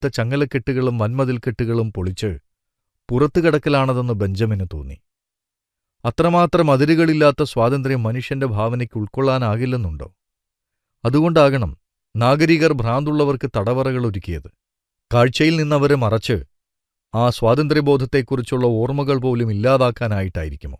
കടുത്ത ചങ്ങലക്കെട്ടുകളും വൻമതിൽക്കെട്ടുകളും പൊളിച്ച് പുറത്തു കിടക്കലാണതെന്ന് ബെഞ്ചമിന് തോന്നി അത്രമാത്രം അതിരുകളില്ലാത്ത സ്വാതന്ത്ര്യം മനുഷ്യന്റെ ഭാവനയ്ക്ക് ഉൾക്കൊള്ളാനാകില്ലെന്നുണ്ടോ അതുകൊണ്ടാകണം നാഗരികർ ഭ്രാന്തുള്ളവർക്ക് തടവറകൾ ഒരുക്കിയത് കാഴ്ചയിൽ നിന്നവരെ മറച്ച് ആ സ്വാതന്ത്ര്യബോധത്തെക്കുറിച്ചുള്ള ഓർമ്മകൾ പോലും ഇല്ലാതാക്കാനായിട്ടായിരിക്കുമോ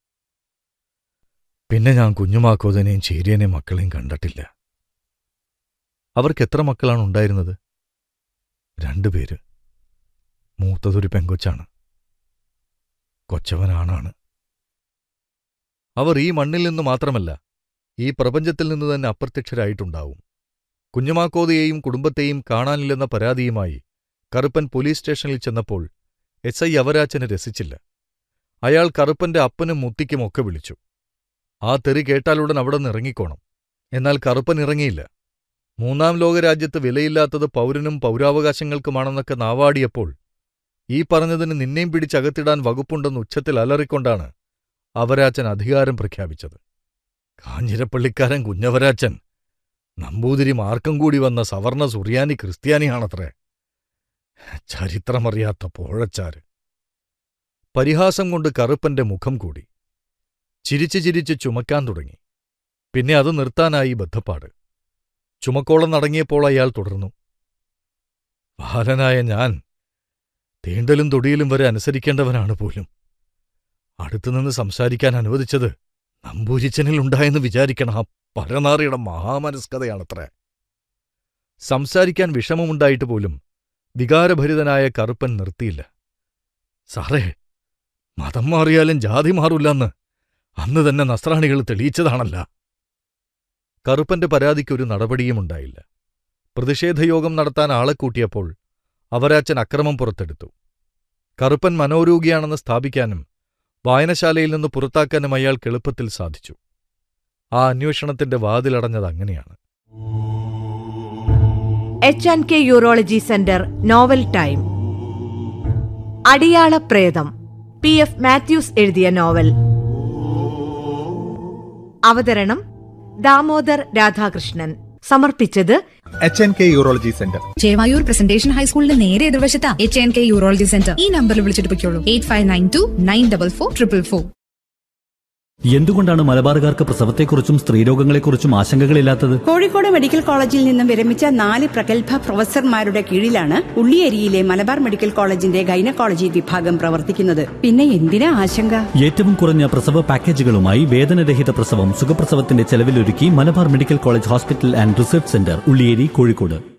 പിന്നെ ഞാൻ കുഞ്ഞുമാക്കോതനെയും ചേരിയനെയും മക്കളെയും കണ്ടിട്ടില്ല അവർക്ക് എത്ര മക്കളാണ് ഉണ്ടായിരുന്നത് രണ്ടുപേര് മൂത്തതൊരു പെങ്കൊച്ചാണ് കൊച്ചവനാണാണ് അവർ ഈ മണ്ണിൽ നിന്ന് മാത്രമല്ല ഈ പ്രപഞ്ചത്തിൽ നിന്ന് തന്നെ അപ്രത്യക്ഷരായിട്ടുണ്ടാവും കുഞ്ഞുമാക്കോതയെയും കുടുംബത്തെയും കാണാനില്ലെന്ന പരാതിയുമായി കറുപ്പൻ പോലീസ് സ്റ്റേഷനിൽ ചെന്നപ്പോൾ എസ് ഐ അവരാച്ചന് രസിച്ചില്ല അയാൾ കറുപ്പന്റെ അപ്പനും മുത്തിക്കും ഒക്കെ വിളിച്ചു ആ തെറി കേട്ടാലുടൻ അവിടെ നിന്ന് ഇറങ്ങിക്കോണം എന്നാൽ കറുപ്പൻ ഇറങ്ങിയില്ല മൂന്നാം ലോകരാജ്യത്ത് വിലയില്ലാത്തത് പൗരനും പൗരാവകാശങ്ങൾക്കുമാണെന്നൊക്കെ നാവാടിയപ്പോൾ ഈ പറഞ്ഞതിന് നിന്നെയും പിടിച്ചകത്തിടാൻ വകുപ്പുണ്ടെന്ന് ഉച്ചത്തിൽ അലറിക്കൊണ്ടാണ് അവരാച്ചൻ അധികാരം പ്രഖ്യാപിച്ചത് കാഞ്ഞിരപ്പള്ളിക്കാരൻ കുഞ്ഞവരാച്ചൻ നമ്പൂതിരി മാർക്കം കൂടി വന്ന സവർണ സുറിയാനി ക്രിസ്ത്യാനിയാണത്രേ ചരിത്രമറിയാത്ത പോഴച്ചാര് പരിഹാസം കൊണ്ട് കറുപ്പന്റെ മുഖം കൂടി ചിരിച്ച് ചിരിച്ച് ചുമക്കാൻ തുടങ്ങി പിന്നെ അത് നിർത്താനായി ബദ്ധപ്പാട് ചുമക്കോളം നടങ്ങിയപ്പോൾ അയാൾ തുടർന്നു ബാലനായ ഞാൻ തീണ്ടലും തൊടിയിലും വരെ അനുസരിക്കേണ്ടവനാണ് പോലും അടുത്തുനിന്ന് സംസാരിക്കാൻ അനുവദിച്ചത് നമ്പൂരിച്ചനിൽ ഉണ്ടായെന്ന് വിചാരിക്കണം ആ പരനാറിയുടെ മഹാമനസ്കതയാണത്രേ സംസാരിക്കാൻ വിഷമമുണ്ടായിട്ട് പോലും വികാരഭരിതനായ കറുപ്പൻ നിർത്തിയില്ല സാറേ മതം മാറിയാലും ജാതി മാറൂല്ലെന്ന് അന്ന് തന്നെ നസ്രാണികൾ തെളിയിച്ചതാണല്ല കറുപ്പന്റെ പരാതിക്കൊരു നടപടിയുമുണ്ടായില്ല പ്രതിഷേധയോഗം നടത്താൻ ആളെ കൂട്ടിയപ്പോൾ അവരാച്ചൻ അക്രമം പുറത്തെടുത്തു കറുപ്പൻ മനോരോഗിയാണെന്ന് സ്ഥാപിക്കാനും വായനശാലയിൽ നിന്ന് പുറത്താക്കാനും അയാൾക്ക് എളുപ്പത്തിൽ സാധിച്ചു ആ അന്വേഷണത്തിന്റെ വാതിലടഞ്ഞത് അങ്ങനെയാണ് H and K urology centre novel time Adiyala Pretham P F Mathews എഴുതിയ നോവൽ അവതരണം ദാമോദർ രാധാകൃഷ്ണൻ സമർപ്പിച്ചത് H N K urology centre Chevayur presentation ഹൈസ്കൂളിന്റെ നേരെ എതിർവശത്താ H N K urology centre ഈ നമ്പറിൽ വിളിച്ചിട്ട് പൊയ്ക്കോളൂ eight five nine two nine double four triple four എന്തുകൊണ്ടാണ് മലബാറുകാർക്ക് പ്രസവത്തെക്കുറിച്ചും സ്ത്രീരോഗങ്ങളെക്കുറിച്ചും ആശങ്കകളില്ലാത്തത് കോഴിക്കോട് മെഡിക്കൽ കോളേജിൽ നിന്നും വിരമിച്ച നാല് പ്രഗത്ഭ പ്രൊഫസർമാരുടെ കീഴിലാണ് ഉള്ളിയേരിയിലെ മലബാർ മെഡിക്കൽ കോളേജിന്റെ ഗൈനക്കോളജി വിഭാഗം പ്രവർത്തിക്കുന്നത് പിന്നെ എന്തിനാ ആശങ്ക ഏറ്റവും കുറഞ്ഞ പ്രസവ പാക്കേജുകളുമായി വേദനരഹിത പ്രസവം സുഖപ്രസവത്തിന്റെ ചെലവിലൊരുക്കി Malabar medical college hospital and research centre Ulliyeri Kozhikode